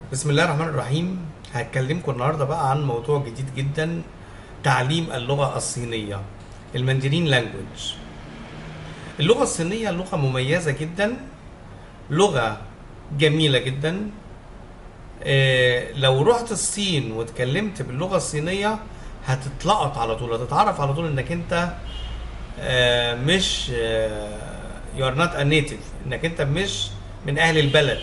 بسم الله الرحمن الرحيم هتكلمكم النهارده بقى عن موضوع جديد جدا تعليم اللغة الصينية الماندرين لانجوج اللغة الصينية لغة مميزة جدا لغة جميلة جدا آه، لو رحت الصين واتكلمت باللغة الصينية هتتلقط على طول هتتعرف على طول انك انت آه، مش يو ار نوت ا نيتيف انك انت مش من اهل البلد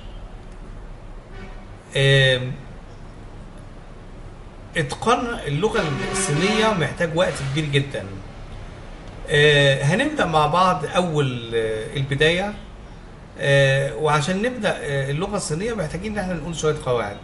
آم، اتقان اللغه الصينيه محتاج وقت كبير جدا آه، هنبدا مع بعض اول آه، البدايه آه، وعشان نبدا آه، اللغه الصينيه محتاجين ان احنا نقول شويه قواعد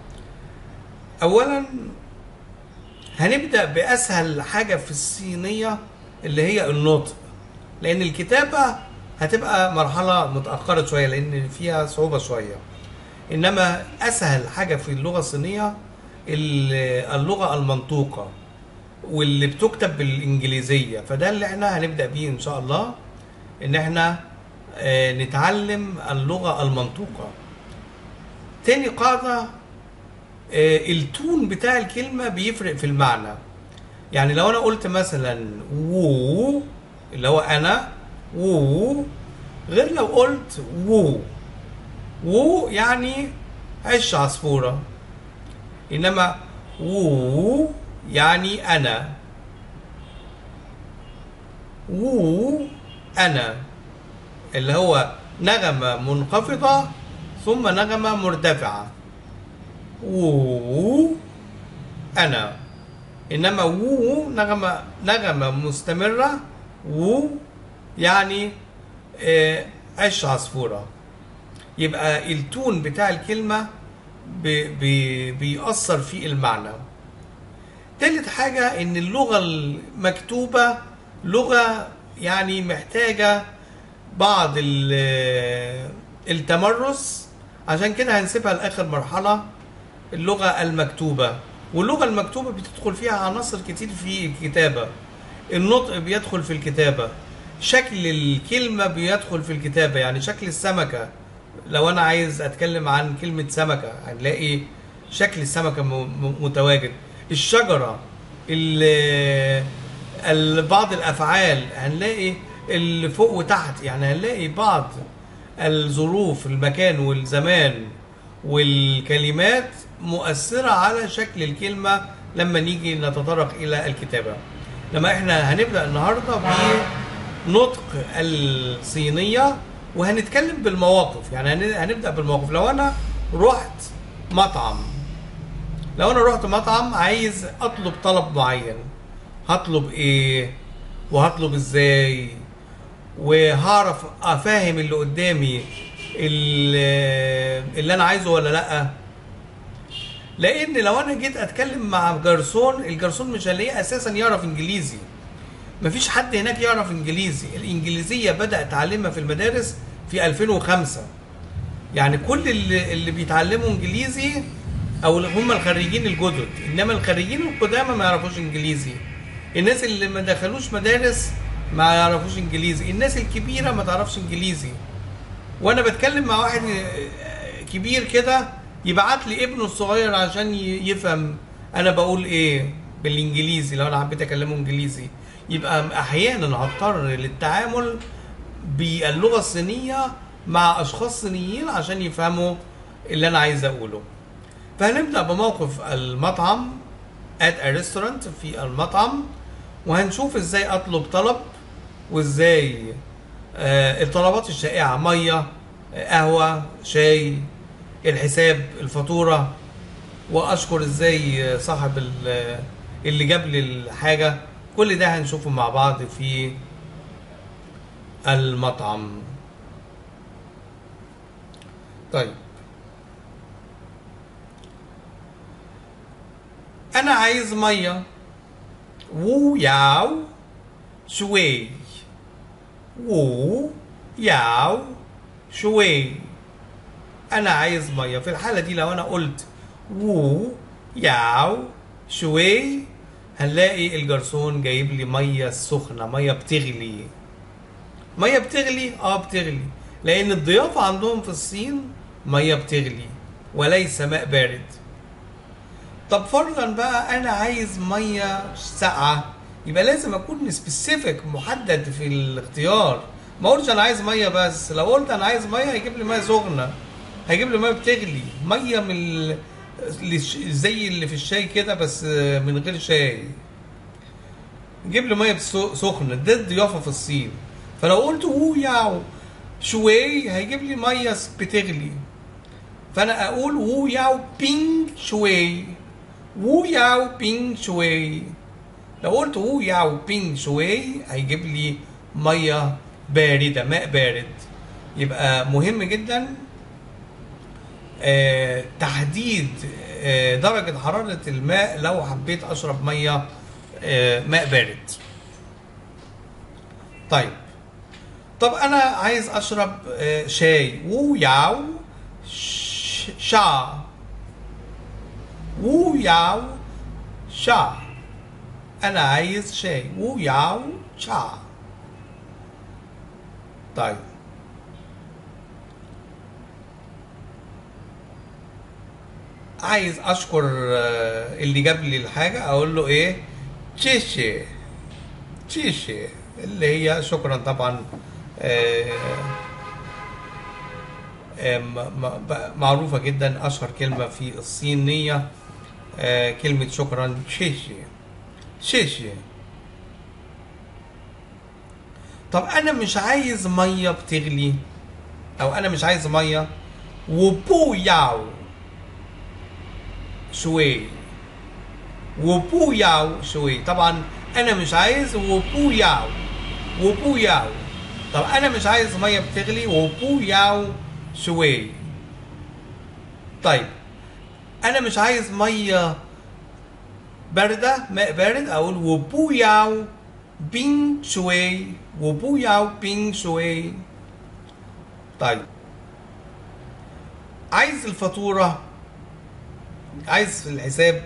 اولا هنبدا باسهل حاجه في الصينيه اللي هي النطق لان الكتابه هتبقى مرحله متاخره شويه لان فيها صعوبه شويه انما اسهل حاجه في اللغه الصينيه ال- اللغه المنطوقه واللي بتكتب بالانجليزيه فده اللي احنا هنبدا بيه ان شاء الله ان احنا آه، نتعلم اللغه المنطوقه تاني قاعده آه، التون بتاع الكلمه بيفرق في المعنى يعني لو انا قلت مثلا وو اللي هو انا وو غير لو قلت وو وو يعني عش عصفورة إنما وو يعني أنا وو أنا اللي هو نغمة منخفضة ثم نغمة مرتفعة وو أنا إنما وو نغمة نغمة مستمرة وو يعني آه، عش عصفوره يبقى التون بتاع الكلمة بي بي بيأثر في المعنى تالت حاجة ان اللغة المكتوبة لغة يعني محتاجة بعض ال- التمرس عشان كده هنسيبها لآخر مرحلة اللغة المكتوبة واللغة المكتوبة بتدخل فيها عناصر كتير في الكتابة النطق بيدخل في الكتابة شكل الكلمة بيدخل في الكتابة يعني شكل السمكة لو أنا عايز أتكلم عن كلمة سمكة هنلاقي شكل السمكة م- م- متواجد الشجرة ال- ال- بعض الأفعال هنلاقي اللي فوق وتحت يعني هنلاقي بعض الظروف المكان والزمان والكلمات مؤثرة على شكل الكلمة لما نيجي نتطرق إلى الكتابة لما احنا هنبدأ النهاردة بنطق الصينية وهنتكلم بالمواقف يعني هن- هنبدأ بالمواقف لو أنا رحت مطعم لو أنا رحت مطعم عايز أطلب طلب معين هطلب إيه وهطلب إزاي وهعرف افهم اللي قدامي ال- اللي انا عايزه ولا لا لان لو انا جيت اتكلم مع جرسون الجرسون مش هلاقيه اساسا يعرف انجليزي مفيش حد هناك يعرف انجليزي الانجليزيه بدا تعليمها في المدارس في 2005 يعني كل اللي, اللي بيتعلموا انجليزي او اللي هم الخريجين الجدد انما الخريجين القدامى ما يعرفوش انجليزي الناس اللي ما دخلوش مدارس ما يعرفوش انجليزي الناس الكبيره ما تعرفش انجليزي وانا بتكلم مع واحد كبير كده يبعت لي ابنه الصغير عشان ي- يفهم انا بقول ايه بالانجليزي لو انا حبيت اكلمه انجليزي يبقى احيانا هضطر للتعامل باللغه الصينيه مع اشخاص صينيين عشان يفهموا اللي انا عايز اقوله فهنبدا بموقف المطعم at a restaurant في المطعم وهنشوف ازاي اطلب طلب وازاي آه، الطلبات الشائعة مية آه، قهوة شاي الحساب الفاتورة واشكر ازاي آه، صاحب ال- اللي جاب لي الحاجة كل ده هنشوفه مع بعض في المطعم طيب انا عايز ميه وو ياو شوي وو ياو شوي انا عايز ميه في الحاله دي لو انا قلت وو ياو شوي هنلاقي الجرسون جايب لي ميه سخنه ميه بتغلي ميه بتغلي اه بتغلي لان الضيافه عندهم في الصين ميه بتغلي وليس ماء بارد طب فرضا بقى انا عايز ميه ساقعه يبقى لازم اكون سبيسيفيك محدد في الاختيار ما اقولش انا عايز ميه بس لو قلت انا عايز ميه هيجيب لي ميه سخنه هيجيب لي ميه بتغلي ميه من ال... اللي ش- زي اللي في الشاي كده بس من غير شاي جيب لي ميه بسو- سخنه ده الضيافه في الصين فلو قلت وو ياو شوي هيجيب لي ميه بتغلي فانا اقول وو ياو بينج شوي وو ياو بينج شوي لو قلت وو ياو بينج شوي هيجيب لي ميه بارده ماء بارد يبقى مهم جدا آه، تحديد آه، درجة حرارة الماء لو حبيت أشرب مية آه، ماء بارد طيب طب أنا عايز أشرب آه، شاي وو ياو ش- شا وو ياو شا أنا عايز شاي وو ياو شا طيب عايز اشكر آه، اللي جاب لي الحاجه اقول له ايه تشيشي تشيشي اللي هي شكرا طبعا آه، آه، م- م- ب- معروفه جدا اشهر كلمه في الصينيه آه، كلمه شكرا تشيشي تشيشي طب انا مش عايز ميه بتغلي او انا مش عايز ميه وبو ياو 水我不要水 طبعا انا مش عايز 我不要我不要 طب انا مش عايز ميه بتغلي 我不要水 طيب انا مش عايز ميه بارده ماء بارد اقول 我不要冰水我不要冰水 طيب عايز الفاتوره عايز في الحساب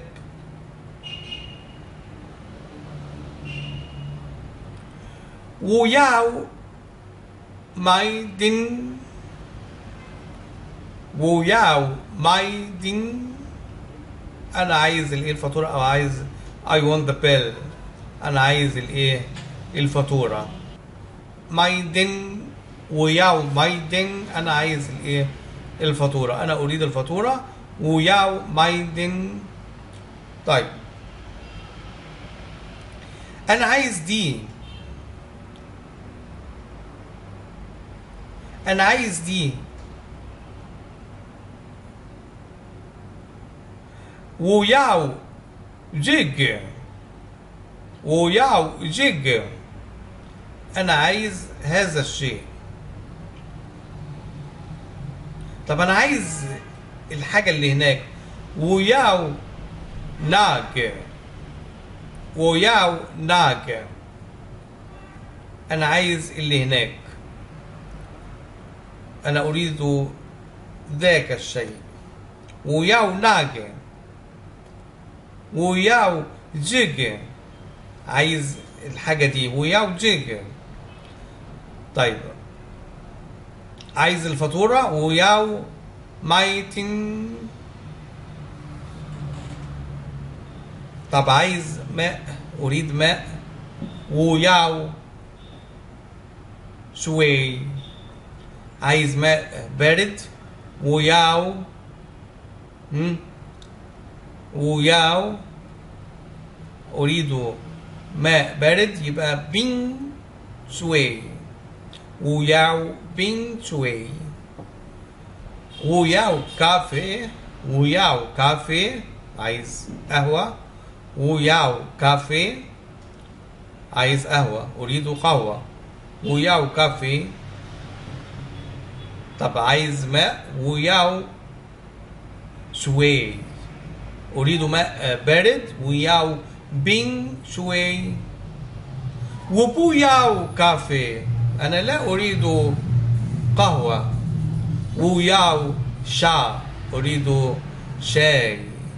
وياو ماي دين وياو ماي دين انا عايز الايه الفاتوره او عايز I want the bill انا عايز الايه الفاتوره ماي دين وياو ماي دين انا عايز الايه الفاتوره انا اريد الفاتوره وياو ماي دين طيب انا عايز دي انا عايز دي وياو جيج وياو جيج انا عايز هذا الشيء طب انا عايز الحاجة اللي هناك وياو ناج وياو ناج انا عايز اللي هناك انا اريد ذاك الشيء وياو ناج وياو جيج عايز الحاجة دي وياو جيج طيب عايز الفاتورة وياو مايتين طب عايز ماء أريد ماء وياو شوي عايز ماء بارد وياو هم؟ وياو أريد ماء بارد يبقى بين شوي وياو بين شوي وياو كافي وياو كافي عايز قهوة وياو كافي عايز قهوة أريد قهوة وياو كافي طب عايز ماء وياو شوي أريد ماء بارد وياو بين شوي وبوياو كافي أنا لا أريد قهوة وياو شا أريد شاي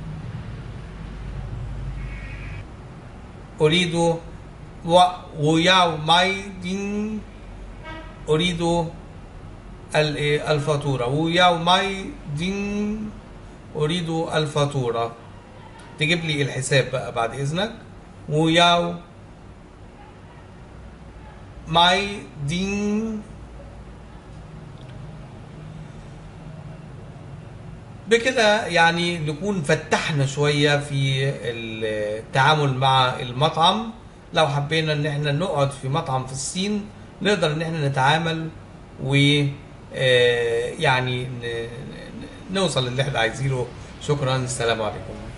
أريد و وياو ماي دين أريد ال- الفاتورة وياو ماي دين أريد الفاتورة تجيب لي الحساب بقى بعد إذنك وياو ماي دين بكده يعني نكون فتحنا شوية في التعامل مع المطعم لو حبينا ان احنا نقعد في مطعم في الصين نقدر ان احنا نتعامل و آه، يعني ن- ن- نوصل للي احنا عايزينه شكرا السلام عليكم